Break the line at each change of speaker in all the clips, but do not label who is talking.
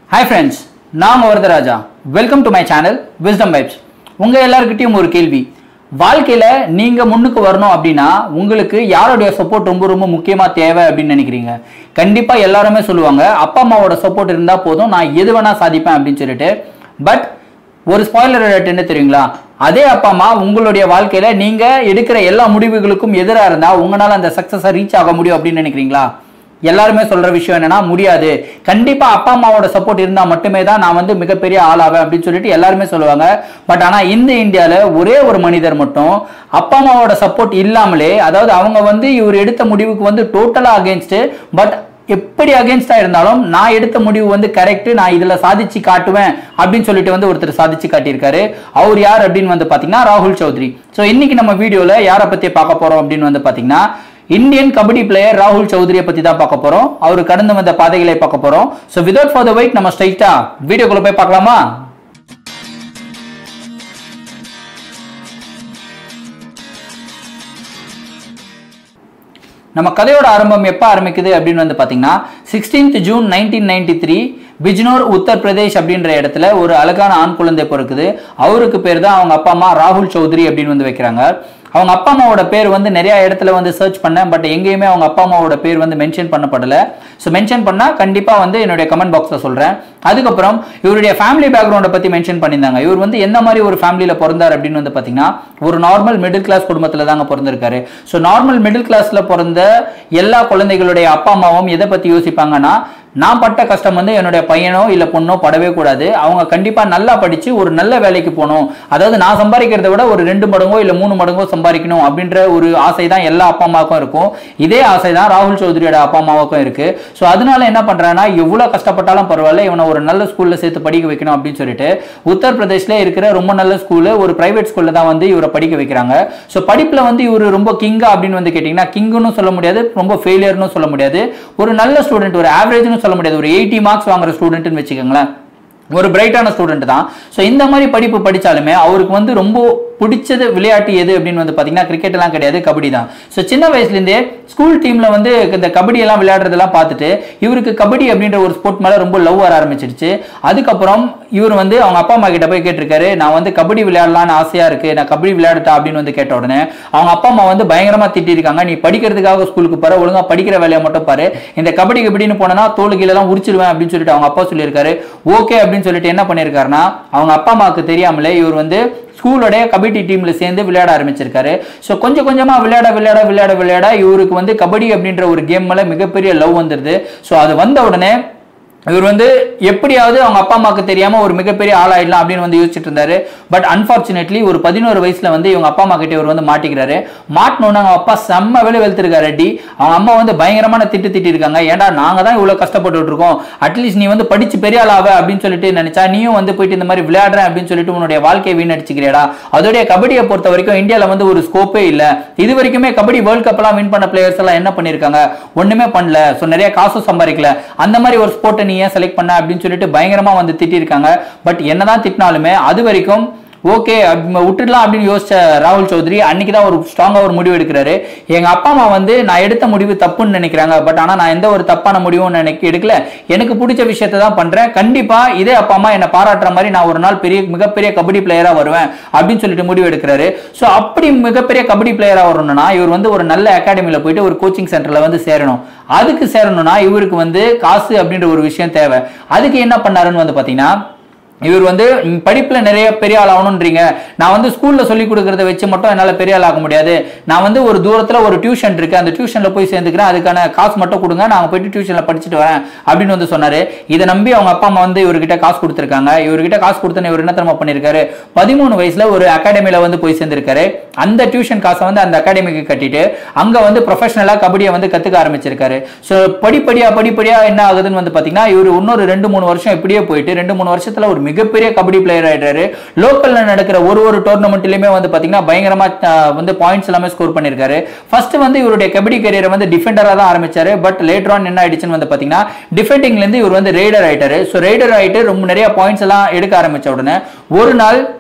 hi friends நான் Varadaraja welcome to my channel wisdom vibes உங்கள் எல்லாருக்கிட்டையும் ஒரு கேள்வி வாழ்க்கையில் நீங்கள் முன்னுக்கு வரணும் அப்படின்னா உங்களுக்கு யாருடைய சப்போர்ட் ரொம்ப ரொம்ப முக்கியமாக தேவை அப்படின்னு நினைக்கிறீங்க கண்டிப்பாக எல்லாருமே சொல்லுவாங்க அப்பா அம்மாவோட சப்போர்ட் இருந்தால் போதும் நான் எது வேணால் சாதிப்பேன் அப்படின்னு சொல்லிட்டு பட் ஒரு ஸ்பாய்லர் அலர்ட் என்ன தெரியுங்களா அதே அப்பா அம்மா உங்களுடைய வாழ்க்கையில நீங்க எடுக்கிற எல்லா முடிவுகளுக்கும் எதிராக இருந்தா உங்களால அந்த சக்சஸை ரீச் ஆக முடியும் அப்படின்னு நினைக்கிறீங்களா எல்லாருமே சொல்ற விஷயம் என்னன்னா முடியாது கண்டிப்பா அப்பா அம்மாவோட சப்போர்ட் இருந்தா மட்டுமே தான் நான் வந்து மிகப்பெரிய ஆளாவேன் அப்படின்னு சொல்லிட்டு எல்லாருமே சொல்லுவாங்க பட் ஆனா இந்த இந்தியால ஒரே ஒரு மனிதர் மட்டும் அப்பா அம்மாவோட சப்போர்ட் இல்லாமலே அதாவது அவங்க வந்து இவர் எடுத்த முடிவுக்கு வந்து டோட்டலா அகேன்ஸ்ட் பட் எப்படி அகேன்ஸ்டா இருந்தாலும் நான் எடுத்த முடிவு வந்து கரெக்ட் நான் இதுல சாதிச்சு காட்டுவேன் அப்படின்னு சொல்லிட்டு வந்து ஒருத்தர் சாதிச்சு காட்டியிருக்காரு அவர் யார் அப்படின்னு வந்து பாத்தீங்கன்னா ராகுல் சௌத்ரி ஸோ இன்னைக்கு நம்ம வீடியோல யாரை பத்தி பார்க்க போறோம் அப்படின்னு வந்து பாத்தீங்கன்னா இந்தியன் கபடி பிளேயர் ராகுல் சௌத்ரியை பத்தி தான் பார்க்க போறோம் அவர் கடந்து வந்த பாதைகளை பார்க்க போறோம் so without for the wait நம்ம ஸ்ட்ரைட்டா வீடியோக்குள்ள போய் பார்க்கலாமா நம்ம கதையோட ஆரம்பம் எப்போ ஆரம்பிக்குது அப்படின்னு வந்து பார்த்தீங்கன்னா sixteenth June nineteen ninety three Bijnor Uttar Pradesh அப்படின்ற இடத்துல ஒரு அழகான ஆண் குழந்தை பிறக்குது அவருக்கு பேர் தான் அவங்க அப்பா அம்மா ராகுல் சௌத்ரி அப்படின்னு வந்து வைக்கிறாங்க அவங்க அப்பா அம்மாவோட பேர் வந்து நிறைய இடத்துல வந்து சர்ச் பண்ணேன் பட் எங்கேயுமே அவங்க அப்பா அம்மாவோட பேர் வந்து மென்ஷன் பண்ணப்படல ஸோ மென்ஷன் பண்ணால் கண்டிப்பாக வந்து என்னுடைய கமெண்ட் பாக்ஸில் சொல்கிறேன் அதுக்கப்புறம் இவருடைய ஃபேமிலி பேக்ரவுண்டை பற்றி மென்ஷன் பண்ணியிருந்தாங்க இவர் வந்து எந்த மாதிரி ஒரு ஃபேமிலியில் பிறந்தார் அப்படின்னு வந்து பார்த்தீங்கன்னா ஒரு நார்மல் மிடில் கிளாஸ் குடும்பத்தில் தாங்க பிறந்திருக்காரு ஸோ நார்மல் மிடில் கிளாஸில் பிறந்த எல்லா குழந்தைகளுடைய அப்பா அம்மாவும் எதை பற்றி யோசிப்பாங்கன்னா நான் பட்ட கஷ்டம் வந்து என்னுடைய பையனோ இல்லை பொண்ணோ படவே கூடாது அவங்க கண்டிப்பாக நல்லா படித்து ஒரு நல்ல வேலைக்கு போகணும் அதாவது நான் சம்பாதிக்கிறத விட ஒரு ரெண்டு மடங்கோ இல்லை மூணு மடங்கோ சம்பாதிக்கணும் அப்படின்ற ஒரு ஆசை தான் எல்லா அப்பா அம்மாவுக்கும் இருக்கும் இதே ஆசை தான் ராகுல் சௌத்ரியோட அப்பா அம்மாவுக்கும் இருக்கு ஸோ அதனால என்ன பண்ணுறேன்னா எவ்வளோ கஷ்டப்பட்டாலும் பரவாயில்ல இவனை ஒரு நல்ல ஸ்கூலில் சேர்த்து படிக்க வைக்கணும் அப்படின்னு சொல்லிட்டு உத்தரப்பிரதேஷ்ல இருக்கிற ரொம்ப நல்ல ஸ்கூலு ஒரு பிரைவேட் ஸ்கூலில் தான் வந்து இவரை படிக்க வைக்கிறாங்க ஸோ படிப்பில் வந்து இவர் ரொம்ப கிங்கா அப்படின்னு வந்து கேட்டிங்கன்னா கிங்குன்னு சொல்ல முடியாது ரொம்ப ஃபெயிலியர்னு சொல்ல முடியாது ஒரு நல்ல ஸ்டூடெண்ட் ஒரு ஆவரேஜ்னு சொல்ல முடியாது ஒரு எயிட்டி மார்க்ஸ் வாங்குற ஸ்டூடெண்ட்னு வச்சுக்கோங்களேன் ஒரு பிரைட்டான ஸ்டூடெண்ட் தான் ஸோ இந்த மாதிரி படிப்பு படித்தாலுமே அவருக்கு வந்து ரொம்ப பிடிச்சது விளையாட்டு எது அப்படின்னு வந்து பார்த்தீங்கன்னா கிரிக்கெட் எல்லாம் கிடையாது கபடி தான் ஸோ சின்ன வயசுலேருந்தே ஸ்கூல் டீமில் வந்து இந்த கபடி எல்லாம் விளையாடுறதெல்லாம் பார்த்துட்டு இவருக்கு கபடி அப்படின்ற ஒரு ஸ்போர்ட் மேலே ரொம்ப லவ் வர ஆரம்பிச்சிடுச்சு அதுக்கப்புறம் இவர் வந்து அவங்க அப்பா அம்மா கிட்ட போய் கேட்டிருக்காரு நான் வந்து கபடி விளையாடலான்னு ஆசையாக இருக்குது நான் கபடி விளையாடுட்டா அப்படின்னு வந்து கேட்ட உடனே அவங்க அப்பா அம்மா வந்து பயங்கரமாக திட்டிருக்காங்க நீ படிக்கிறதுக்காக ஸ்கூலுக்கு போகிற ஒழுங்காக படிக்கிற வேலையை மட்டும் பாரு இந்த கபடி கபடின்னு போனனா தோல் கீழெல்லாம் உரிச்சிடுவேன் அப்படின்னு சொல்லிட்டு அவங்க அப்பா சொல்லியிருக்காரு ஓகே அப்படின்னு சொல்லிட்டு என்ன பண்ணியிருக்காருன்னா அவங்க அப்பா அம்மாவுக்கு தெரியாமலே இவர் வந்து ஸ்கூலோடைய கபடி டீம்ல சேர்ந்து விளையாட ஆரம்பிச்சிருக்காரு ஸோ கொஞ்சம் கொஞ்சமா விளையாட விளையாட விளையாட விளையாட இவருக்கு வந்து கபடி அப்படின்ற ஒரு கேம் மேல மிகப்பெரிய லவ் வந்துருது ஸோ அது வந்த உடனே இவர் வந்து எப்படியாவது அவங்க அப்பா அம்மாவுக்கு தெரியாம ஒரு மிகப்பெரிய ஆளாயிடலாம் அப்படின்னு வந்து யோசிச்சுட்டு இருந்தாரு பட் அன்பார்ச்சுனேட்லி ஒரு பதினோரு வயசுல வந்து இவங்க அப்பா அம்மா கிட்ட இவர் வந்து மாட்டிக்கிறாரு மாட்டினோன்னு அவங்க அப்பா செம்ம வேலை வெளுத்திருக்காரு அடி அவங்க அம்மா வந்து பயங்கரமான திட்டு திட்டி இருக்காங்க ஏன்டா நாங்க தான் இவ்வளவு கஷ்டப்பட்டு இருக்கோம் அட்லீஸ்ட் நீ வந்து படிச்சு பெரிய ஆளாவ அப்படின்னு சொல்லிட்டு நினைச்சா நீயும் வந்து போயிட்டு இந்த மாதிரி விளையாடுறேன் அப்படின்னு சொல்லிட்டு உன்னுடைய வாழ்க்கையை வீணடிச்சுக்கிறியடா அதோடைய கபடியை பொறுத்த வரைக்கும் இந்தியாவில் வந்து ஒரு ஸ்கோப்பே இல்லை இது வரைக்குமே கபடி வேர்ல்ட் கப் எல்லாம் வின் பண்ண பிளேயர்ஸ் எல்லாம் என்ன பண்ணிருக்காங்க ஒண்ணுமே பண்ணல ஸோ நிறைய காசும் சம்பாதிக்கல அந்த மாதிரி ஒரு ஸ்போர்ட்டை நீ ஏன் செலக்ட் பண்ண அப்படின்னு சொல்லிட்டு பயங்கரமா வந்து திட்டிருக்காங்க பட் என்னதான் திட்டினாலுமே அது வரைக்கும் ஓகே விட்டுடலாம் அப்படின்னு யோசிச்ச ராகுல் சௌத்ரி அன்னைக்கு தான் ஒரு ஸ்ட்ராங்காக ஒரு முடிவு எடுக்கிறாரு எங்க அப்பா அம்மா வந்து நான் எடுத்த முடிவு தப்புன்னு நினைக்கிறாங்க பட் ஆனால் நான் எந்த ஒரு தப்பான முடிவும் நினைக்க எடுக்கல எனக்கு பிடிச்ச விஷயத்த தான் பண்றேன் கண்டிப்பா இதே அப்பா அம்மா என்னை பாராட்டுற மாதிரி நான் ஒரு நாள் பெரிய மிகப்பெரிய கபடி பிளேயரா வருவேன் அப்படின்னு சொல்லிட்டு முடிவு எடுக்கிறாரு ஸோ அப்படி மிகப்பெரிய கபடி பிளேயரா வரணும்னா இவர் வந்து ஒரு நல்ல அகாடமியில் போயிட்டு ஒரு கோச்சிங் சென்டர்ல வந்து சேரணும் அதுக்கு சேரணும்னா இவருக்கு வந்து காசு அப்படின்ற ஒரு விஷயம் தேவை அதுக்கு என்ன பண்ணாருன்னு வந்து பாத்தீங்கன்னா இவர் வந்து படிப்பில் நிறைய பெரிய ஆள் ஆகணுன்றீங்க நான் வந்து ஸ்கூலில் சொல்லி கொடுக்கறத வச்சு மட்டும் என்னால் பெரிய ஆள் ஆக முடியாது நான் வந்து ஒரு தூரத்தில் ஒரு டியூஷன் இருக்கு அந்த டியூஷனில் போய் சேர்ந்துக்கிறேன் அதுக்கான காசு மட்டும் கொடுங்க நாங்கள் போயிட்டு டியூஷனில் படிச்சுட்டு வரேன் அப்படின்னு வந்து சொன்னார் இதை நம்பி அவங்க அப்பா அம்மா வந்து இவர்கிட்ட காசு கொடுத்துருக்காங்க இவர்கிட்ட காசு கொடுத்தோன்னு இவர் என்ன தெரியுமா பண்ணியிருக்காரு பதிமூணு வயசுல ஒரு அகாடமியில் வந்து போய் சேர்ந்திருக்காரு அந்த டியூஷன் காசை வந்து அந்த அகாடமிக்கு கட்டிட்டு அங்கே வந்து ப்ரொஃபஷனலாக கபடியை வந்து கற்றுக்க ஆரம்பிச்சிருக்காரு ஸோ படிப்படியாக படிப்படியாக என்ன ஆகுதுன்னு வந்து பார்த்தீங்கன்னா இவர் இன்னொரு ரெண்டு மூணு வருஷம் இப்படியே போயிட்டு ரெண்டு மூணு வருஷத்தில் ஒரு மிகப்பெரிய கபடி பிளேயர் ஆயிட்டாரு லோக்கல்ல நடக்கிற ஒரு ஒரு டோர்னமெண்ட்லயுமே வந்து பாத்தீங்கன்னா பயங்கரமா அஹ், வந்து பாயிண்ட்ஸ் எல்லாமே ஸ்கோர் பண்ணிருக்காரு ஃபர்ஸ்ட் வந்து இவருடைய கபடி கரியரை வந்து டிஃபெண்டரா தான் ஆரம்பிச்சாரு பட் லேட்டர் ஆன் என்ன ஆயிடுச்சுன்னு வந்து பாத்தீங்கன்னா டிஃபெண்டிங்ல இருந்து இவர் வந்து ரைடர் ஆயிட்டாரு ஸோ ரைடர் ஆயிட்டு ரொம்ப நிறைய பாயிண்ட்ஸ் எல்லாம் எடுக்க ஆரம்பிச்ச உடனே ஒரு நாள்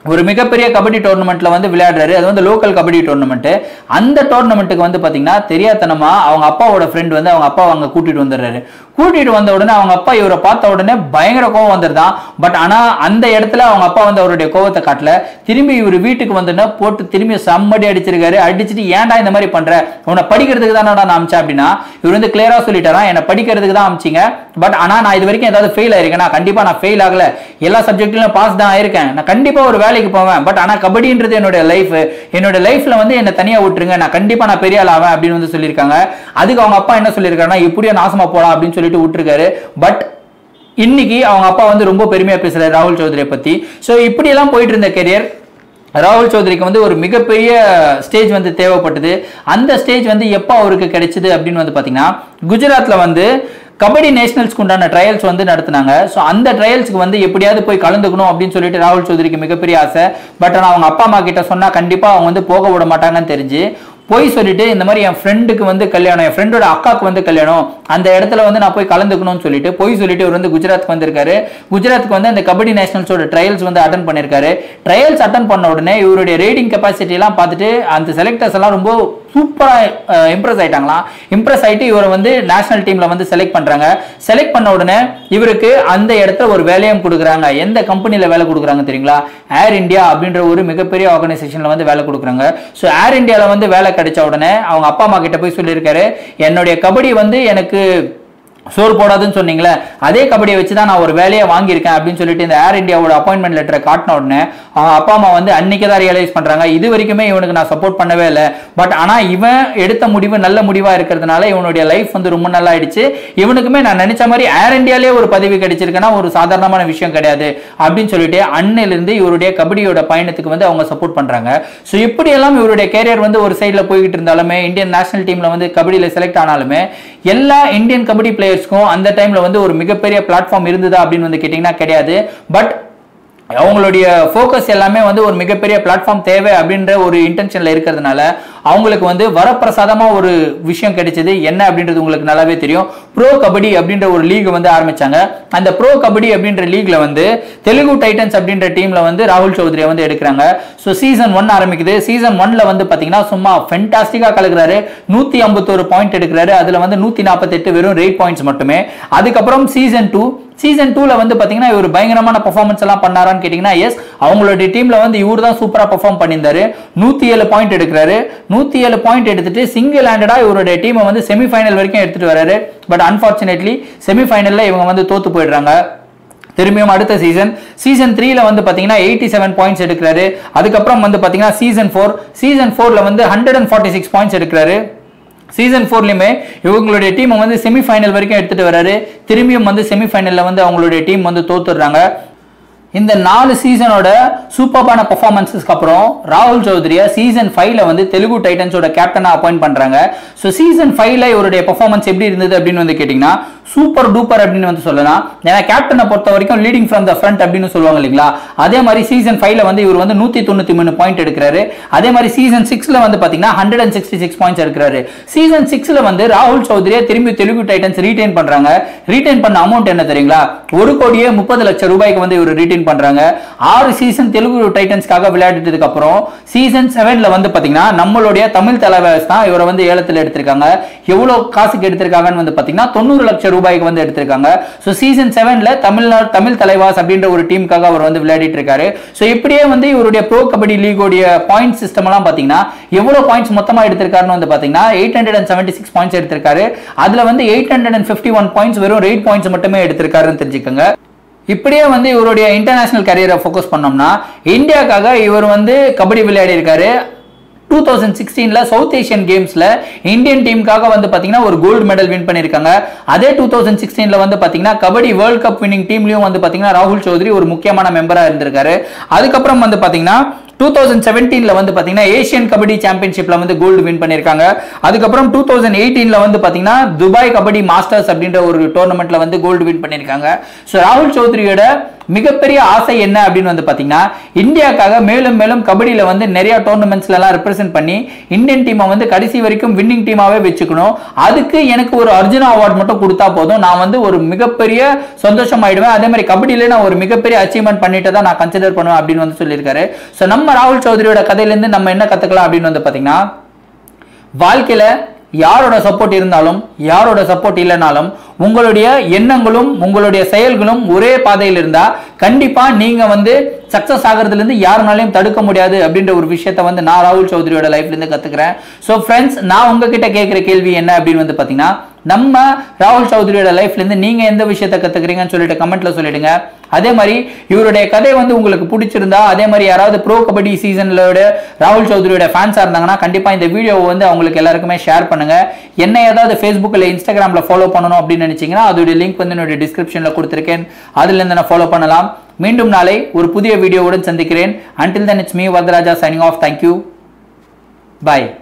ஒரு மிகப்பெரிய கபடி டோர்னமெண்ட்ல வந்து விளையாடுறாரு அது வந்து லோக்கல் கபடி டோர்னமெண்ட் அந்த டோர்னமெண்ட்டுக்கு வந்து பாத்தீங்கன்னா தெரியாதனமா அவங்க அப்பாவோட ஃப்ரெண்ட் வந்து அவங்க அப்பா அங்க கூட்டிட்டு வந்துடுறாரு கூட்டிட்டு வந்த உடனே அவங்க அப்பா இவரை பார்த்த உடனே பயங்கர கோவம் வந்துருதான் பட் ஆனா அந்த இடத்துல அவங்க அப்பா வந்து அவருடைய கோவத்தை காட்டல திரும்பி இவர் வீட்டுக்கு வந்தோடனே போட்டு திரும்பி செம்மடி அடிச்சிருக்காரு அடிச்சுட்டு ஏன்டா இந்த மாதிரி பண்ற உன்னை படிக்கிறதுக்கு தானடா நான் அமிச்சேன் அப்படின்னா இவர் வந்து கிளியரா சொல்லிட்டாராம் என்னை படிக்கிறதுக்கு தான் அமிச்சிங்க பட் ஆனா நான் இது வரைக்கும் ஏதாவது ஃபெயில் ஆயிருக்கேனா கண்டிப்பா நான் ஃபெயில் ஆகல எல்லா சப்ஜெக்ட்லயும் பாஸ் தான் ஆயிருக்கேன் நான் கண்டிப்பா ஒரு வேலைக்கு போவேன் பட் ஆனா கபடின்றது என்னோட லைஃப் என்னோட லைஃப்ல வந்து என்ன தனியா விட்டுருங்க நான் கண்டிப்பா நான் பெரிய ஆள் ஆவேன் அப்படின்னு வந்து சொல்லியிருக்காங்க அதுக்கு அவங்க அப்பா என்ன சொல்லியிருக்காருன்னா இப்படியே நாசமா போலாம் அப்படின்னு சொல்லிட்டு விட்டுருக்காரு பட் இன்னைக்கு அவங்க அப்பா வந்து ரொம்ப பெருமையா பேசுறாரு ராகுல் சௌத்ரியை பத்தி ஸோ இப்படி எல்லாம் போயிட்டு இருந்த கெரியர் ராகுல் சௌத்ரிக்கு வந்து ஒரு மிகப்பெரிய ஸ்டேஜ் வந்து தேவைப்பட்டது அந்த ஸ்டேஜ் வந்து எப்போ அவருக்கு கிடைச்சது அப்படின்னு வந்து பார்த்தீங்கன்னா குஜராத்ல வந்து கபடி நேஷனல்ஸ்க்கு உண்டான ட்ரையல்ஸ் வந்து நடத்துனாங்க ஸோ அந்த ட்ரையல்ஸ்க்கு வந்து எப்படியாவது போய் கலந்துக்கணும் அப்படின்னு சொல்லிட்டு ராகுல் சௌத்ரிக்கு மிகப்பெரிய ஆசை பட் ஆனால் அவங்க அப்பா அம்மா கிட்ட சொன்னா கண்டிப்பா அவங்க வந்து போக விட மாட்டாங்கன்னு தெரிஞ்சு போய் சொல்லிட்டு இந்த மாதிரி என் ஃப்ரெண்டுக்கு வந்து கல்யாணம் என் ஃப்ரெண்டோட அக்காவுக்கு வந்து கல்யாணம் அந்த இடத்துல வந்து நான் போய் கலந்துக்கணும்னு சொல்லிட்டு போய் சொல்லிட்டு இவர் வந்து குஜராத்துக்கு வந்திருக்காரு குஜராத்துக்கு வந்து அந்த கபடி நேஷனல்ஸோட ட்ரையல்ஸ் வந்து அட்டன் பண்ணியிருக்காரு ட்ரையல்ஸ் அட்டன் பண்ண உடனே இவருடைய ரேடிங் கெப்பாசிட்டி எல்லாம் பார்த்துட்டு அந்த செலக்டர்ஸ் எல்லாம் ரொம்ப சூப்பரா இம்ப்ரெஸ் ஆயிட்டாங்களாம் இம்ப்ரெஸ் ஆயிட்டு இவரை வந்து நேஷனல் டீம்ல வந்து செலக்ட் பண்றாங்க செலக்ட் பண்ண உடனே இவருக்கு அந்த இடத்துல ஒரு வேலையும் கொடுக்குறாங்க எந்த கம்பெனில வேலை கொடுக்குறாங்க தெரியுங்களா ஏர் இந்தியா அப்படின்ற ஒரு மிகப்பெரிய ஆர்கனைசேஷன்ல வந்து வேலை கொடுக்குறாங்க ஸோ ஏர் இந்தியால வந்து வேலை கிடைச்ச உடனே அவங்க அப்பா அம்மா கிட்ட போய் சொல்லியிருக்காரு என்னுடைய கபடி வந்து எனக்கு சோறு போடாதுன்னு சொன்னீங்களே அதே கபடியை வச்சு தான் நான் ஒரு வேலையை வாங்கியிருக்கேன் அப்படின்னு சொல்லிட்டு இந்த ஏர் இந்தியாவோட அப்பாயின்மெண்ட் லெட்டரை காட்டின உடனே அவங்க அப்பா அம்மா வந்து அன்னைக்கு தான் ரியலைஸ் பண்றாங்க இது வரைக்குமே இவனுக்கு நான் சப்போர்ட் பண்ணவே இல்லை பட் ஆனா இவன் எடுத்த முடிவு நல்ல முடிவா இருக்கிறதுனால இவனுடைய லைஃப் வந்து ரொம்ப நல்லா ஆயிடுச்சு இவனுக்குமே நான் நினைச்ச மாதிரி ஏர் இந்தியாலே ஒரு பதவி கிடைச்சிருக்குன்னா ஒரு சாதாரணமான விஷயம் கிடையாது அப்படின்னு சொல்லிட்டு அன்னையிலிருந்து இவருடைய கபடியோட பயணத்துக்கு வந்து அவங்க சப்போர்ட் பண்றாங்க ஸோ இப்படியெல்லாம் இவருடைய கேரியர் வந்து ஒரு சைடில் போய்கிட்டு இருந்தாலுமே இந்தியன் நேஷனல் டீம்ல வந்து கபடியில் செலக்ட் ஆனாலுமே எல்லா இந்தியன் கபடி பிளேயர்ஸ்க்கும் அந்த டைம்ல வந்து ஒரு மிகப்பெரிய பிளாட்ஃபார்ம் இருந்ததா அப்படின்னு வந்து கேட்டிங்கன்னா கிடையாது பட் அவங்களுடைய ஃபோக்கஸ் எல்லாமே வந்து ஒரு மிகப்பெரிய பிளாட்ஃபார்ம் தேவை அப்படின்ற ஒரு இன்டென்ஷன்ல இருக்கிறதுனால அவங்களுக்கு வந்து வரப்பிரசாதமா ஒரு விஷயம் கிடைச்சது என்ன அப்படின்றது உங்களுக்கு நல்லாவே தெரியும் ப்ரோ கபடி அப்படின்ற ஒரு லீக் வந்து ஆரம்பிச்சாங்க அந்த ப்ரோ கபடி அப்படின்ற லீக்ல வந்து தெலுங்கு டைட்டன்ஸ் அப்படின்ற டீம்ல வந்து ராகுல் சௌத்ரியை வந்து எடுக்கிறாங்க ஸோ சீசன் ஒன் ஆரம்பிக்குது சீசன் ஒன்ல வந்து பாத்தீங்கன்னா சும்மா ஃபென்டாஸ்டிக்கா கலக்குறாரு நூத்தி ஐம்பத்தோரு பாயிண்ட் எடுக்கிறாரு அதுல வந்து நூத்தி நாற்பத்தெட்டு வெறும் ரேட் பாயிண்ட்ஸ் மட்டுமே அதுக்கப்புறம் சீசன் டூ சீசன் டூல வந்து பாத்தீங்கன்னா இவர் பயங்கரமான பெர்ஃபார்மன்ஸ் எல்லாம் பண்ணாரான்னு கேட்டீங்கன்னா எஸ் அவங்களுடைய டீம்ல வந்து இவர் தான் சூப்பரா பெர்ஃபார்ம் பண்ணியிருந்தாரு நூத்தி ஏழு பாயிண்ட் எடுக்கிறாரு நூத்தி ஏழு பாயிண்ட் எடுத்துட்டு சிங்கிள் ஹேண்டடா இவருடைய டீமை வந்து செமிஃபைனல் வரைக்கும் எடுத்துட்டு வராரு பட் அன்பார்ச்சுனேட்லி செமிஃபைனல்ல இவங்க வந்து தோத்து போயிடுறாங்க திரும்பியும் அடுத்த சீசன் சீசன் த்ரீல வந்து பாத்தீங்கன்னா எயிட்டி செவன் பாயிண்ட்ஸ் எடுக்கிறாரு அதுக்கப்புறம் வந்து பாத்தீங்கன்னா சீசன் ஃபோர் சீசன் ஃபோர்ல வந்து hundred and forty six points எடுக்கிறாரு சீசன் ஃபோர்லையுமே இவங்களுடைய டீமை வந்து செமிஃபைனல் வரைக்கும் எடுத்துட்டு வராரு திரும்பியும் வந்து செமிஃபைனல்ல வந்து அவங்களுடைய டீம் வந்து தோத்துடுறாங்க இந்த நாலு சீசனோட சூப்பர்பான பர்ஃபார்மன்ஸஸ்க்கு அப்புறம் ராகுல் சௌத்ரியா சீசன் ஃபைவ்ல வந்து தெலுங்கு டைட்டன்ஸோட கேப்டனா அப்பாயிண்ட் பண்றாங்க ஸோ சீசன் ஃபைவ்ல இவருடைய பர்ஃபார்மன்ஸ் எப்படி இருந்தது அப்படின்னு வந்து கேட்டிங்கன்னா சூப்பர் டூப்பர் அப்படின்னு வந்து சொல்லலாம் ஏன்னா கேப்டனை பொறுத்த வரைக்கும் லீடிங் ஃப்ரம் த ஃப்ரண்ட் அப்படின்னு சொல்லுவாங்க இல்லைங்களா அதே மாதிரி சீசன் ஃபைவ்ல வந்து இவர் வந்து நூத்தி தொண்ணூத்தி மூணு பாயிண்ட் எடுக்கிறாரு அதே மாதிரி சீசன் சிக்ஸ்ல வந்து பாத்தீங்கன்னா hundred and sixty six points எடுக்கிறாரு சீசன் சிக்ஸ்ல வந்து ராகுல் சௌத்ரியா திரும்பி தெலுங்கு டைட்டன்ஸ் ரீடைன் பண்றாங்க ரீடைன் பண்ண அமௌண்ட் என்ன தெரியுங்களா ஒரு கோடியே முப்பது லட்சம் ரூபாய்க்கு வந்து இவர் ரீடைன் பண்றாங்க ஆறு சீசன் தெலுங்கு டைட்டன்ஸ்க்காக விளையாடிட்டதுக்கு அப்புறம் சீசன் செவன்ல வந்து பாத்தீங்கன்னா நம்மளுடைய தமிழ் தலைவாஸ் தான் இவரை வந்து ஏலத்தில் எடுத்திருக்காங்க எவ்வளவு காசுக்கு எடுத்திருக்காங்கன்னு வந்து பாத்தீங்கன்னா தொண்ணூறு லட்சம் ரூபாய்க்கு வந்து எடுத்திருக்காங்க ஸோ சீசன் செவன்ல தமிழ்நாடு தமிழ் தலைவாஸ் அப்படின்ற ஒரு டீமுக்காக அவர் வந்து விளையாடிட்டு இருக்காரு ஸோ இப்படியே வந்து இவருடைய ப்ரோ கபடி லீகோடைய பாயிண்ட் சிஸ்டம் எல்லாம் பாத்தீங்கன்னா எவ்வளவு பாயிண்ட்ஸ் மொத்தமா எடுத்திருக்காருன்னு வந்து பாத்தீங்கன்னா eight hundred and seventy six points எடுத்திருக்காரு அதுல வந்து eight hundred and fifty one points வெறும் எயிட் பாயிண்ட்ஸ் மட்டுமே எடுத்திருக்காருன்னு தெரிஞ்சுக்கோங்க இப்படியே வந்து இவருடைய இன்டர்நேஷனல் கரியரை ஃபோக்கஸ் பண்ணோம்னா இந்தியாக்காக இவர் வந்து கபடி விளையாடி இருக்காரு டூ தௌசண்ட் சிக்ஸ்டீனில் சவுத் ஏஷியன் கேம்ஸில் இந்தியன் டீமுக்காக வந்து பார்த்தீங்கன்னா ஒரு கோல்டு மெடல் வின் பண்ணியிருக்காங்க அதே டூ தௌசண்ட் சிக்ஸ்டீனில் வந்து பார்த்தீங்கன்னா கபடி வேர்ல்ட் கப் வின்னிங் டீம்லையும் வந்து பார்த்தீங்கன்னா ராகுல் சௌத்ரி ஒரு முக்கியமான மெம்பராக இருந்திருக்காரு அதுக்கப்புறம் வந்து பார்த்தீங்கன்னா டூ தௌசண்ட் செவன்டீன்ல வந்து பாத்தீங்கன்னா ஏஷியன் கபடி சாம்பியன்ஷிப்ல வந்து கோல்டு வின் பண்ணிருக்காங்க அதுக்கப்புறம் டூ தௌசண்ட் எயிட்டீன்ல வந்து பாத்தீங்கன்னா துபாய் கபடி மாஸ்டர்ஸ் அப்படின்ற ஒரு டோர்னமெண்ட்ல வந்து கோல்டு வின் பண்ணிருக்காங்க ஸோ ராகுல் சௌத்ரியோட மிகப்பெரிய ஆசை என்ன அப்படின்னு வந்து பாத்தீங்கன்னா இந்தியாக்காக மேலும் மேலும் கபடியில வந்து நிறைய டோர்னமெண்ட்ஸ்ல எல்லாம் ரெப்ரசென்ட் பண்ணி இந்தியன் டீமை வந்து கடைசி வரைக்கும் வின்னிங் டீமாவே வச்சுக்கணும் அதுக்கு எனக்கு ஒரு அர்ஜுனா அவார்ட் மட்டும் கொடுத்தா போதும் நான் வந்து ஒரு மிகப்பெரிய சந்தோஷம் ஆயிடுவேன் அதே மாதிரி கபடியில நான் ஒரு மிகப்பெரிய அச்சீவ்மெண்ட் பண்ணிட்டு தான் நான் கன்சிடர் பண்ணுவேன் அப்படின்னு வந்து சொல்லியிருக்காரு ஸோ நம்ம ராகுல் சௌத்ரியோட கதையிலேருந்து நம்ம என்ன கத்துக்கலாம் அப்படின்னு வந்து பாத்தீங்கன்னா வாழ்க்கையில யாரோட சப்போர்ட் இருந்தாலும் யாரோட சப்போர்ட் இல்லைனாலும் உங்களுடைய எண்ணங்களும் உங்களுடைய செயல்களும் ஒரே பாதையில் இருந்தா கண்டிப்பா நீங்க வந்து சக்சஸ் ஆகிறதுல இருந்து யாருனாலையும் தடுக்க முடியாது அப்படின்ற ஒரு விஷயத்த வந்து நான் ராகுல் சௌத்ரியோட லைஃப்ல இருந்து கத்துக்கிறேன் ஸோ ஃப்ரெண்ட்ஸ் நான் உங்ககிட்ட கேட்கிற கேள்வி என்ன அப்படின்னு வந்து பாத்தீங்கன்னா நம்ம ராகுல் சௌத்ரியோட லைஃப்ல இருந்து நீங்க எந்த விஷயத்த கத்துக்கிறீங்கன்னு சொல்லிட்டு கமெண்ட்ல சொல்லிடுங்க அதே மாதிரி இவருடைய கதை வந்து உங்களுக்கு பிடிச்சிருந்தா அதே மாதிரி யாராவது ப்ரோ கபடி சீசன்லோட ராகுல் சௌத்ரியோட ஃபேன்ஸா இருந்தாங்கன்னா கண்டிப்பா இந்த வீடியோவை வந்து அவங்களுக்கு எல்லாருக்குமே ஷேர் பண்ணுங்க என்ன ஏதாவது ஃபேஸ்புக்கில் இன்ஸ்டாகிராமில் ஃபாலோ பண்ணணும் அப்படின்னு நினைச்சீங்கன்னா அதோட லிங்க் வந்து என்னுடைய டிஸ்கிரிப்ஷனில் கொடுத்துருக்கேன் அதுல இருந்து நான் ஃபாலோ பண்ணலாம் மீண்டும் நாளை ஒரு புதிய வீடியோவுடன் சந்திக்கிறேன் until then it's me Varadaraja signing off thank you bye